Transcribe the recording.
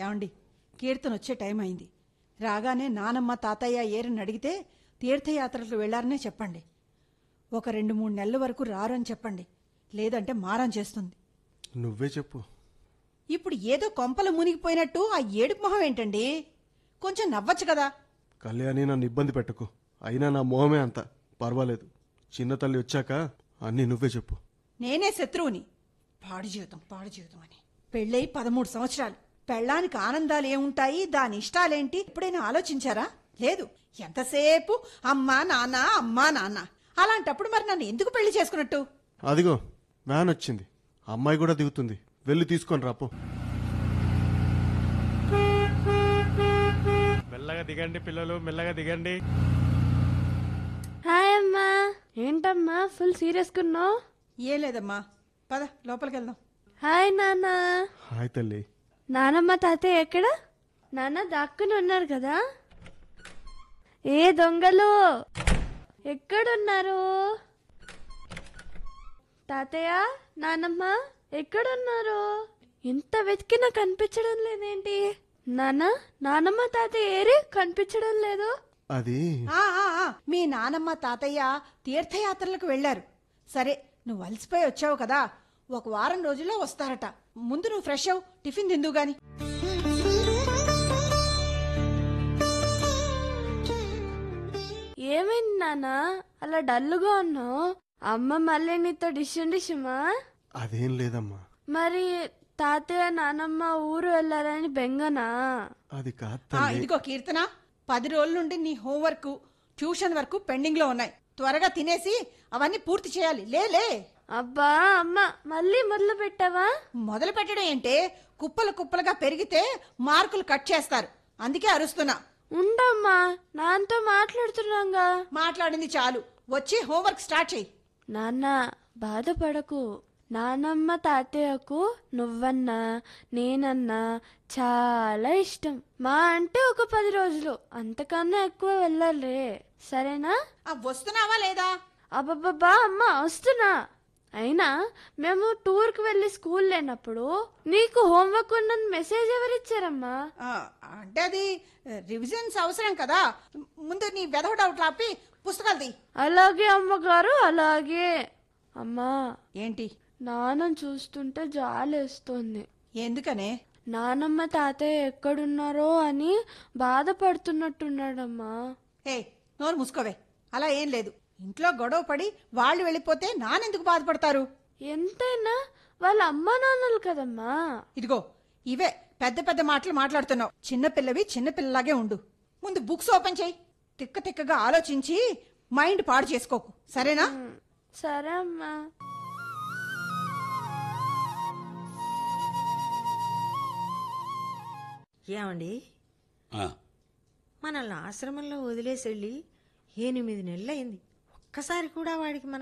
ఏమండి కీర్తన వచ్చే టైం అయింది రాగానే నానమ్మ తాతయ్య ఏరని అడిగితే తీర్థయాత్రలకు వెళ్లారనే చెప్పండి ఒక రెండు మూడు నెలల వరకు రారని చెప్పండి లేదంటే మారం చేస్తుంది నువ్వే చెప్పు ఇప్పుడు ఏదో కొంపలు మునిగిపోయినట్టు ఆ ఏడుపు మొహం ఏంటండి కొంచెం నవ్వచ్చు కదా కళ్యాణి నన్ను ఇబ్బంది పెట్టకు అయినా నా మొహమే అంత పర్వాలేదు చిన్న తల్లి వచ్చాక అన్నీ నువ్వే చెప్పు నేనే శత్రువుని పాడు జీవితం పాడు జీవితం అని పెళ్ళై పదమూడు సంవత్సరాలు పెళ్ళానికి ఆనందాలు ఏముంటాయి దాని ఇష్టాలేంటి ఎప్పుడైనా ఆలోచించారా లేదు ఎంతసేపు అమ్మా నాన్న అమ్మా నాన్న అలాంటప్పుడు మరి నన్ను ఎందుకు పెళ్లి చేసుకున్నట్టు అదిగో వ్యాన్ వచ్చింది అమ్మాయి కూడా దిగుతుంది వెళ్ళి తీసుకొని రాపో మెల్లగా దిగండి పిల్లలు మెల్లగా దిగండి హాయ్ అమ్మా ఏంటమ్మా ఫుల్ సీరియస్ కున్నావు ఏం లేదమ్మా పద లోపలికి వెళ్దాం హాయ్ నాన్న హాయ్ తల్లి నానమ్మ తాతయ్య ఎక్కడ నాన్న దాక్కుని ఉన్నారు కదా ఏ దొంగలు ఎక్కడున్నారు తాతయ్య నానమ్మ ఎక్కడున్నారు ఎంత వెతికినా కనిపించడం లేదేంటి నాన్న నానమ్మ తాతయ్య ఏరి కనిపించడం లేదు అది ఆ, ఆ, ఆ, మీ నానమ్మ తాతయ్య తీర్థయాత్రలకు వెళ్లారు సరే నువ్వు అలసిపోయి వచ్చావు కదా ఒక వారం రోజుల్లో వస్తారట ముందు నువ్వు ఫ్రెష్ అవు టిఫిన్ తిందు గాని ఏమైంది నాన్న అలా డల్లుగా ఉన్నావు అమ్మ మళ్ళీ నీతో డిషన్ డిషమా అదేం లేదమ్మా మరి తాతయ్య నానమ్మ ఊరు వెళ్ళారని బెంగనా అది కాదు ఆ, తల్లి ఇదిగో కీర్తన పది రోజుల నుండి నీ హోంవర్క్ ట్యూషన్ వరకు పెండింగ్ లో ఉన్నాయి త్వరగా తినేసి అవన్నీ పూర్తి చేయాలి లే లే అబ్బా అమ్మ మళ్ళీ మొదలు పెట్టావా మొదలు పెట్టడం ఏంటే కుప్పలు కుప్పలుగా పెరిగితే మార్కులు కట్ చేస్తారు అందుకే అరుస్తున్నా ఉండమ్మా నాన్నతో మాట్లాడుతున్నాగా మాట్లాడింది చాలు వచ్చి హోంవర్క్ స్టార్ట్ చేయి నాన్న బాధపడకు నానమ్మ తాతయ్యకు నువ్వన్నా నేనన్నా చాలా ఇష్టం మా అంటే ఒక పది రోజులు అంతకన్నా ఎక్కువ వెళ్ళాలే సరేనా ఆ, వస్తున్నావా లేదా అబ్బబ్బబ్బా అమ్మ వస్తున్నా అయినా మేము టూర్కి వెళ్ళి స్కూల్ లేనప్పుడు నీకు హోంవర్క్ ఉందని మెసేజ్ ఎవరిచ్చారమ్మా ఆ, అంటే అది రివిజన్స్ అవసరం కదా ముందు నీ వెధవ డౌట్లు ఆపి పుస్తకాలు తీ అలాగే అమ్మగారు అలాగే అమ్మా ఏంటి నాన్న చూస్తుంటే జాలేస్తోంది ఎందుకనే నానమ్మ తాతయ్య ఎక్కడున్నారో అని బాధపడుతున్నట్టున్నాడమ్మా హే నోరు మూసుకోవే అలా ఏం లేదు ఇంట్లో గొడవ పడి వాళ్ళు వెళ్ళిపోతే నానెందుకు బాధపడతారు ఎంతైనా వాళ్ళ అమ్మా నాన్నలు కదమ్మా ఇదిగో ఇవే పెద్ద పెద్ద మాటలు మాట్లాడుతున్నావు చిన్నపిల్లవి చిన్నపిల్లలాగే ఉండు ముందు బుక్స్ ఓపెన్ చేయి తిక్క తిక్కగా ఆలోచించి మైండ్ పాడు చేసుకోకు సరేనా సరే అమ్మా ఏమండి ఆ, మనల్ని ఆశ్రమంలో వదిలేసి వెళ్ళి ఎనిమిది నెలలైంది ఒక్కసారి కూడా వాడికి మన